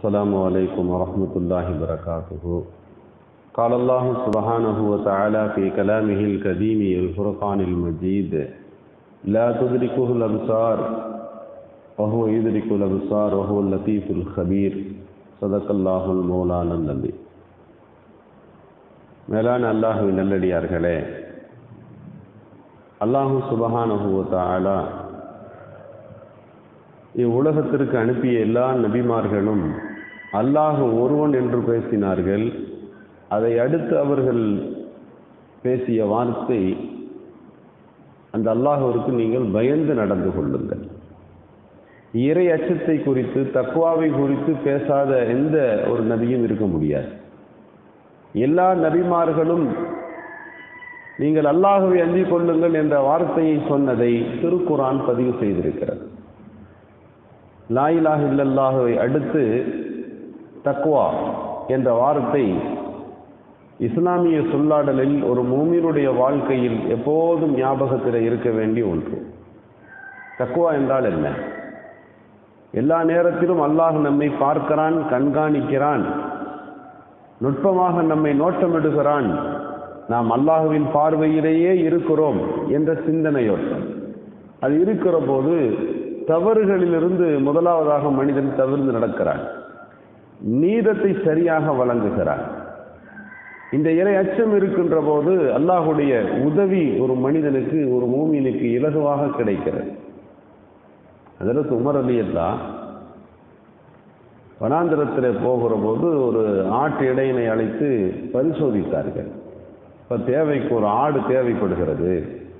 السلام عليكم ورحمة الله وبركاته قال الله سبحانه وتعالى في كلامه الكريم الفرقان المجيد لا تدركه الأبصار وهو يدرك الأبصار وهو اللطيف الخبير صدق الله المولانا النبي மேலான அல்லாஹுவின் நல்லடியார்களே அல்லாஹு சுபஹானஹு வ தஆலா இவ்வுலகத்திற்கு அனுப்பிய எல்லா நபிமார்களும் அல்லாஹ் ஒருவன் என்று பேசினார்கள் அதை அடுத்து அவர்கள் பேசிய வார்த்தை அந்த அல்லாஹுவிற்கு நீங்கள் பயந்து நடந்து கொள்ளுங்கள் இறை அச்சத்தை குறித்து தக்குவாவை குறித்து பேசாத எந்த ஒரு நபியும் இருக்க முடியாது எல்லா நபிமார்களும் நீங்கள் அல்லாஹுவை அஞ்சிக் கொள்ளுங்கள் என்ற வார்த்தையை சொன்னதை திருக்குரான் பதிவு செய்திருக்கிறது லாயிலாக இல்லல்லாஹுவை அடுத்து தக்வா என்ற வார்த்தை இஸ்லாமிய சொல்லாடலில் ஒரு மூமினுடைய வாழ்க்கையில் எப்போதும் ஞாபகத்தில் இருக்க வேண்டிய ஒன்று தக்குவா என்றால் என்ன எல்லா நேரத்திலும் அல்லாஹ் நம்மை பார்க்கிறான் கண்காணிக்கிறான் நுட்பமாக நம்மை நோட்டமிடுகிறான் நாம் அல்லாஹுவின் பார்வையிலேயே இருக்கிறோம் என்ற சிந்தனையோட்டம் அது இருக்கிற போது தவறுகளிலிருந்து முதலாவதாக மனிதன் தவிர்த்து நடக்கிறான் நீதத்தை சரியாக வழங்குகிறான் இந்த இறை அச்சம் இருக்கின்ற போது அல்லாஹுடைய உதவி ஒரு மனிதனுக்கு ஒரு மூமியனுக்கு இலகுவாக கிடைக்கிறது அதற்கு உமர் அலியல்லா வனாந்திரத்தில் போகிற போது ஒரு ஆட்டு இடையினை அழைத்து பரிசோதித்தார்கள் இப்போ தேவைக்கு ஒரு ஆடு தேவைப்படுகிறது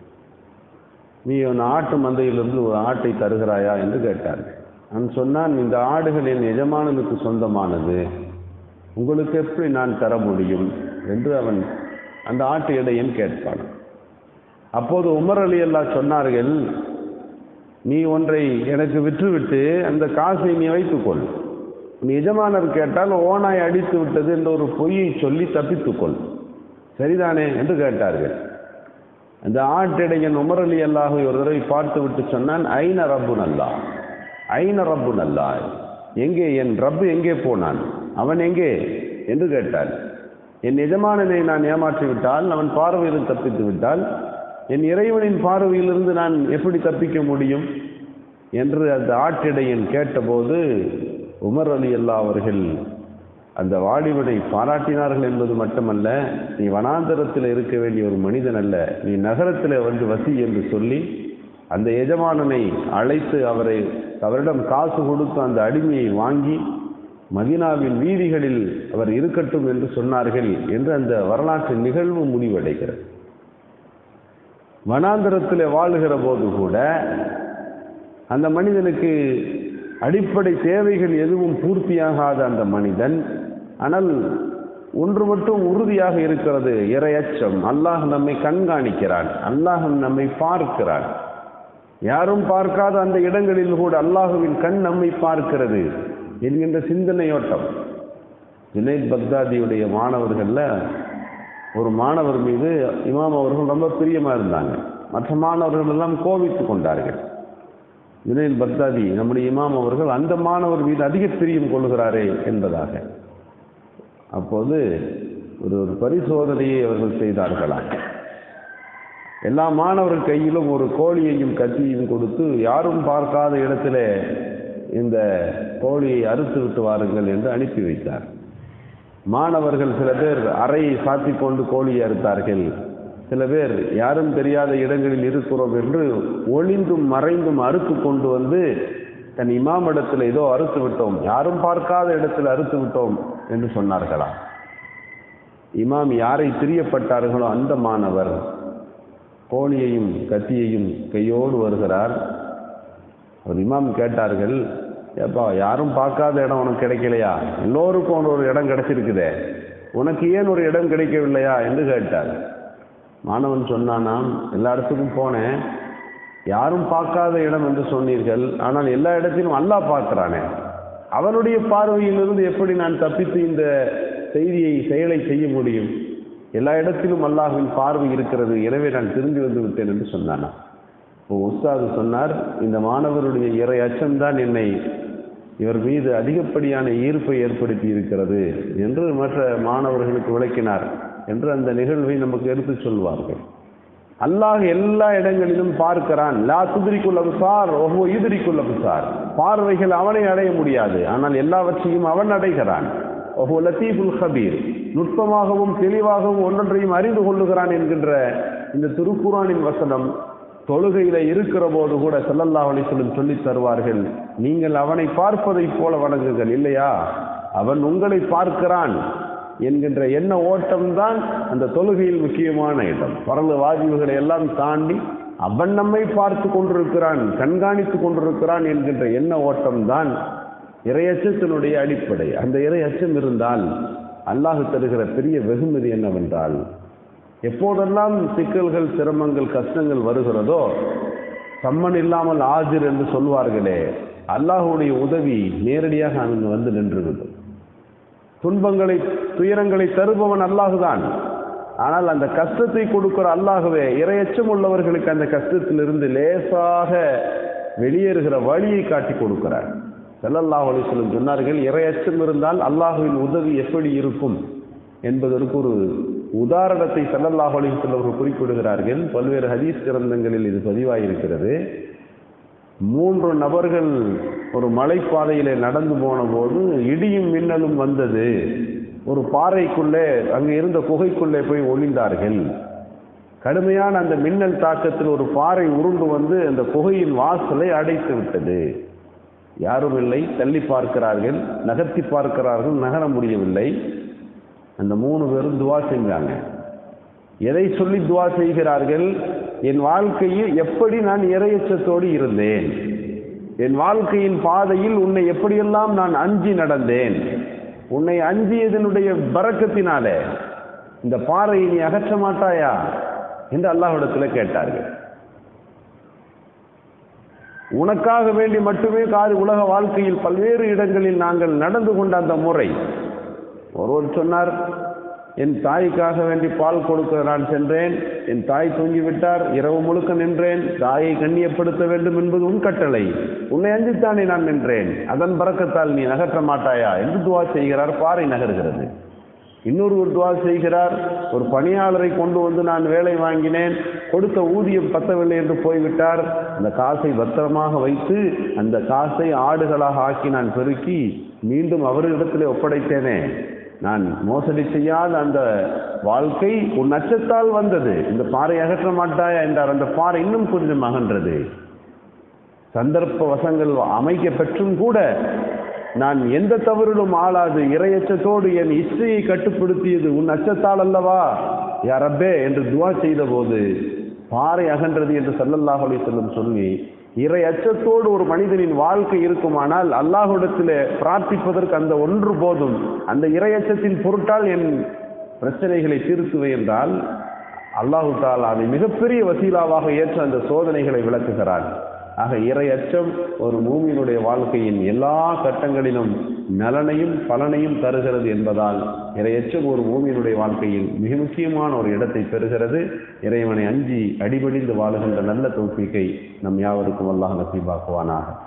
நீ உன் ஆட்டு மந்தையிலிருந்து ஒரு ஆட்டை தருகிறாயா என்று கேட்டார்கள் நான் சொன்னான் இந்த ஆடுகள் என் எஜமானனுக்கு சொந்தமானது உங்களுக்கு எப்படி நான் தர முடியும் என்று அவன் அந்த ஆட்டு இடையன் கேட்பான் அப்போது உமர் அலி அல்லா சொன்னார்கள் நீ ஒன்றை எனக்கு விற்றுவிட்டு அந்த காசை நீ வைத்துக்கொள் உன் எஜமானர் கேட்டால் ஓனாய் அடித்து விட்டது என்ற ஒரு பொய்யை சொல்லி தப்பித்துக்கொள் சரிதானே என்று கேட்டார்கள் அந்த ஆட்டிடையன் உமர் அலி அல்லாஹை ஒரு தடவை பார்த்து விட்டு சொன்னான் ஐன ரப்பு நல்லா ஐன ரப்பு நல்லா எங்கே என் ரப்பு எங்கே போனான் அவன் எங்கே என்று கேட்டான் என் எஜமானனை நான் ஏமாற்றி விட்டால் அவன் பார்வையில் தப்பித்து விட்டால் என் இறைவனின் பார்வையிலிருந்து நான் எப்படி தப்பிக்க முடியும் என்று அந்த ஆட்டிடையன் கேட்டபோது உமர் அலி அல்லா அவர்கள் அந்த வாலிபனை பாராட்டினார்கள் என்பது மட்டுமல்ல நீ வனாந்தரத்தில் இருக்க வேண்டிய ஒரு மனிதன் அல்ல நீ நகரத்தில் வந்து வசி என்று சொல்லி அந்த எஜமானனை அழைத்து அவரை அவரிடம் காசு கொடுத்து அந்த அடிமையை வாங்கி மதினாவின் வீதிகளில் அவர் இருக்கட்டும் என்று சொன்னார்கள் என்று அந்த வரலாற்று நிகழ்வு முடிவடைகிறது வனாந்தரத்தில் வாழுகிற போது கூட அந்த மனிதனுக்கு அடிப்படை தேவைகள் எதுவும் பூர்த்தியாகாத அந்த மனிதன் ஆனால் ஒன்று மட்டும் உறுதியாக இருக்கிறது இரையச்சம் அல்லாஹ் நம்மை கண்காணிக்கிறான் அல்லாஹ் நம்மை பார்க்கிறான் யாரும் பார்க்காத அந்த இடங்களில் கூட அல்லாஹுவின் கண் நம்மை பார்க்கிறது என்கின்ற சிந்தனையோட்டம் ஜுனைத் பக்தாதியுடைய மாணவர்களில் ஒரு மாணவர் மீது இமாம் அவர்கள் ரொம்ப பிரியமாக இருந்தாங்க மற்ற மாணவர்கள் எல்லாம் கோபித்து கொண்டார்கள் ஜுனைத் பக்தாதி நம்முடைய இமாம் அவர்கள் அந்த மாணவர் மீது அதிக பிரியம் கொள்கிறாரே என்பதாக அப்போது ஒரு ஒரு பரிசோதனையை அவர்கள் செய்தார்களாம் எல்லா மாணவர்கள் கையிலும் ஒரு கோழியையும் கத்தியையும் கொடுத்து யாரும் பார்க்காத இடத்துல இந்த கோழியை அறுத்து விட்டு வாருங்கள் என்று அனுப்பி வைத்தார் மாணவர்கள் சில பேர் அறையை சாத்தி கொண்டு கோழியை அறுத்தார்கள் சில பேர் யாரும் தெரியாத இடங்களில் இருக்கிறோம் என்று ஒளிந்தும் மறைந்தும் அறுத்து கொண்டு வந்து தன் இமாம் இடத்துல ஏதோ அறுத்து விட்டோம் யாரும் பார்க்காத இடத்தில் அறுத்து விட்டோம் என்று சொன்னார்களாம் இமாம் யாரை பிரியப்பட்டார்களோ அந்த மாணவர் கோழியையும் கத்தியையும் கையோடு வருகிறார் அவர் இமாம் கேட்டார்கள் ஏப்பா யாரும் பார்க்காத இடம் உனக்கு கிடைக்கலையா எல்லோருக்கும் ஒரு இடம் கிடைச்சிருக்குதே உனக்கு ஏன் ஒரு இடம் கிடைக்கவில்லையா என்று கேட்டார் மாணவன் சொன்னானாம் எல்லா இடத்துக்கும் போனேன் யாரும் பார்க்காத இடம் என்று சொன்னீர்கள் ஆனால் எல்லா இடத்திலும் அல்லாஹ் பார்க்கிறானே அவனுடைய பார்வையிலிருந்து எப்படி நான் தப்பித்து இந்த செய்தியை செயலை செய்ய முடியும் எல்லா இடத்திலும் அல்லாஹ்வின் பார்வை இருக்கிறது எனவே நான் திரும்பி வந்து விட்டேன் என்று சொன்னானா இப்போ உஸ்தாது சொன்னார் இந்த மாணவருடைய இறை அச்சம்தான் என்னை இவர் மீது அதிகப்படியான ஈர்ப்பை ஏற்படுத்தி இருக்கிறது என்று மற்ற மாணவர்களுக்கு விளக்கினார் என்று அந்த நிகழ்வை நமக்கு எடுத்துச் சொல்வார்கள் அல்லாஹ் எல்லா இடங்களிலும் பார்க்கிறான் லா துதிரிக்குள் அபுசார் ஒவ்வொரு ஈதிரிக்குள் அபுசார் பார்வைகள் அவனை அடைய முடியாது ஆனால் எல்லாவற்றையும் அவன் அடைகிறான் ஒவ்வொ லத்தீஃபுல் ஹபீர் நுட்பமாகவும் தெளிவாகவும் ஒன்றொன்றையும் அறிந்து கொள்ளுகிறான் என்கின்ற இந்த திருக்குறானின் வசனம் தொழுகையில இருக்கிற போது கூட ஸல்லல்லாஹு அலைஹி வஸல்லம் சொல்லித் தருவார்கள் நீங்கள் அவனை பார்ப்பதைப் போல வணங்குங்கள் இல்லையா அவன் உங்களை பார்க்கிறான் என்கின்ற எண்ண ஓட்டம் தான் அந்த தொழுகையில் முக்கியமான இடம் பரல வாஜிவுகளை எல்லாம் தாண்டி அவன் நம்மை பார்த்து கொண்டிருக்கிறான் கண்காணித்து கொண்டிருக்கிறான் என்கின்ற எண்ண ஓட்டம் தான் இறையச்சத்தினுடைய அடிப்படை அந்த இறையச்சம் இருந்தால் அல்லாஹ் தருகிற பெரிய வெகுமதி என்னவென்றால் எப்போதெல்லாம் சிக்கல்கள் சிரமங்கள் கஷ்டங்கள் வருகிறதோ சம்மன் இல்லாமல் ஆஜிர் என்று சொல்வார்களே அல்லாஹுடைய உதவி நேரடியாக அங்கு வந்து நின்றுவிடும் துன்பங்களை துயரங்களை தருபவன் அல்லாஹுதான் ஆனால் அந்த கஷ்டத்தை கொடுக்கிற அல்லாகவே இரையச்சம் உள்ளவர்களுக்கு அந்த கஷ்டத்திலிருந்து லேசாக வெளியேறுகிற வழியை காட்டி கொடுக்கிறார் செல்லல்லாஹ் அலிஸ்லம் சொன்னார்கள் இரையச்சம் இருந்தால் அல்லாஹுவின் உதவி எப்படி இருக்கும் என்பதற்கு ஒரு உதாரணத்தை செல்லல்லாஹ் அலிஸ்லம் அவர்கள் குறிப்பிடுகிறார்கள் பல்வேறு ஹதீஸ் கிரந்தங்களில் இது பதிவாயிருக்கிறது மூன்று நபர்கள் ஒரு மலைப்பாதையிலே நடந்து போன போது இடியும் மின்னலும் வந்தது ஒரு பாறைக்குள்ளே அங்கே இருந்த குகைக்குள்ளே போய் ஒளிந்தார்கள் கடுமையான அந்த மின்னல் தாக்கத்தில் ஒரு பாறை உருண்டு வந்து அந்த குகையின் வாசலை அடைத்து விட்டது யாரும் இல்லை தள்ளி பார்க்கிறார்கள் நகர்த்தி பார்க்கிறார்கள் நகர முடியவில்லை அந்த மூணு பேரும் துவா செஞ்சாங்க எதை சொல்லி துவா செய்கிறார்கள் என் வாழ்க்கையில் எப்படி நான் இரையச்சத்தோடு இருந்தேன் என் வாழ்க்கையின் பாதையில் உன்னை எப்படியெல்லாம் நான் அஞ்சி நடந்தேன் உன்னை அஞ்சியதனுடைய பறக்கத்தினாலே இந்த பாறையை நீ அகற்ற மாட்டாயா என்று அல்லாஹ்விடத்தில் கேட்டார்கள் உனக்காக வேண்டி மட்டுமே காது உலக வாழ்க்கையில் பல்வேறு இடங்களில் நாங்கள் நடந்து கொண்ட அந்த முறை ஒருவர் சொன்னார் என் தாய்க்காக வேண்டி பால் கொடுக்க நான் சென்றேன் என் தாய் தூங்கிவிட்டார் இரவு முழுக்க நின்றேன் தாயை கண்ணியப்படுத்த வேண்டும் என்பது உன் கட்டளை உன்னை அஞ்சித்தானே நான் நின்றேன் அதன் பறக்கத்தால் நீ நகற்ற மாட்டாயா என்று துவா செய்கிறார் பாறை நகர்கிறது இன்னொரு ஒரு துவா செய்கிறார் ஒரு பணியாளரை கொண்டு வந்து நான் வேலை வாங்கினேன் கொடுத்த ஊதியம் பத்தவில்லை என்று போய்விட்டார் அந்த காசை பத்திரமாக வைத்து அந்த காசை ஆடுகளாக ஆக்கி நான் பெருக்கி மீண்டும் அவரிடத்திலே ஒப்படைத்தேனே நான் மோசடி செய்யாத அந்த வாழ்க்கை உன் அச்சத்தால் வந்தது இந்த பாறை அகற்ற மாட்டாயா என்றார் அந்த பாறை இன்னும் கொஞ்சம் அகன்றது சந்தர்ப்ப வசங்கள் அமைக்க பெற்றும் கூட நான் எந்த தவறிலும் ஆளாது இரையச்சத்தோடு என் இச்சையை கட்டுப்படுத்தியது உன் அச்சத்தால் அல்லவா யார் ரப்பே என்று துவா செய்த போது பாறை அகன்றது என்று சல்லல்லாஹ் அலிசல்லம் சொல்லி இறை அச்சத்தோடு ஒரு மனிதனின் வாழ்க்கை இருக்குமானால் அல்லாஹ்விடத்திலே பிரார்த்திப்பதற்கு அந்த ஒன்று போதும் அந்த இறை அச்சத்தின் பொருட்டால் என் பிரச்சனைகளை தீர்த்துவை என்றால் அல்லாஹு தாலா அதை மிகப்பெரிய வசீலாவாக ஏற்ற அந்த சோதனைகளை விளக்குகிறான் ஆக இறை அச்சம் ஒரு மூமியினுடைய வாழ்க்கையின் எல்லா கட்டங்களிலும் நலனையும் பலனையும் தருகிறது என்பதால் இறையச்சம் ஒரு மூமியினுடைய வாழ்க்கையில் மிக முக்கியமான ஒரு இடத்தை பெறுகிறது இறைவனை அஞ்சி அடிபடிந்து வாழுகின்ற நல்ல தோப்பிக்கை நம் யாவருக்கும் அல்லாஹ் நசீபாக்குவானாக